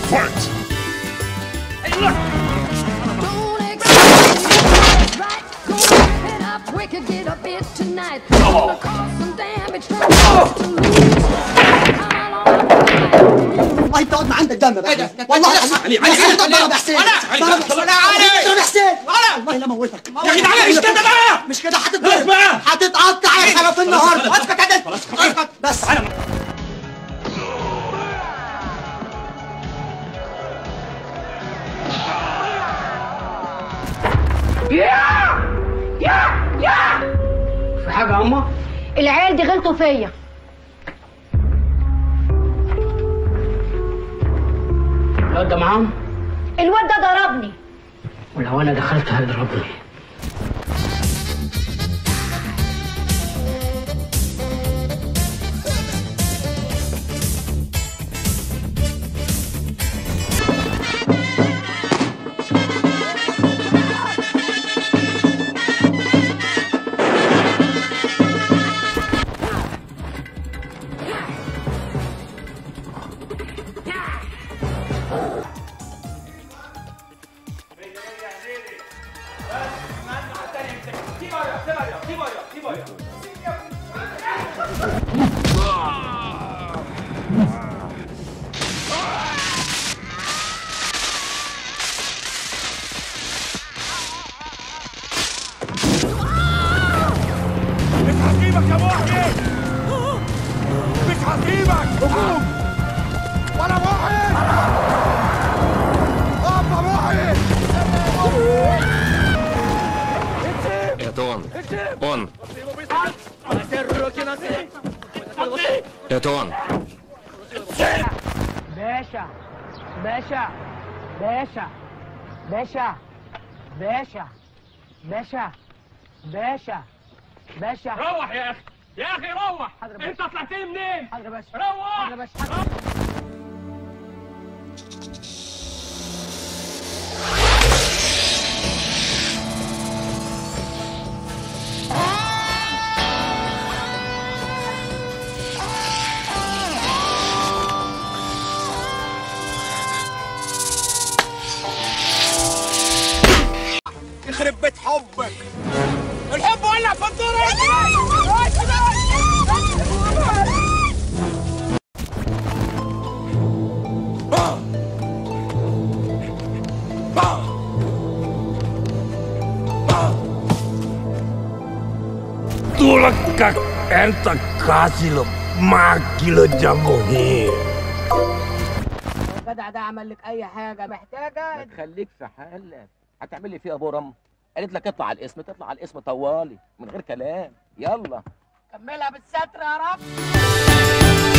Fight! Don't expect right. Go wrap it up. We could get a bit tonight. Gonna cause some damage from to lose. Come along. والله تقعد معاه انت الدم بقى ايه ده؟ والله علي، العظيم. علي، علي، والله علي، ضرب علي. يا حسين علي، ضرب علي، علي، علي. ضرب يا حسين علي. والله لا موتك يا جدعان مش كده بقى مش كده اسمع. هتتضرب هتتقطع يا حرف النهارده اسكت يا دل اسكت بس في حاجة يا أما؟ العيال دي غلطوا فيا الواد ده معاهم؟ الواد ده ضربني ولو أنا دخلت هيضربني مش هسيبك يا محيي مش هسيبك هجوم ولا محيي اقف يا محيي Это он. Он. Это он. باشا باشا باشا باشا باشا باشا باشا باشا روح يا اخي يا اخي روح حاضر يا انت طلعت لي منين حاضر يا باشا روح حاضر يا باشا حاضر. يخرب بيت حبك الحب ولع في الدنيا Tulakka entä kasilo maakilo jamuhi. الجدع ده عمل لك أي حاجة محتاجة خليك في حالك هتعمل لي فيها برم قالت لك اطلع على الاسم تطلع على الاسم طوالي من غير كلام يلا كملها بالستر يا رب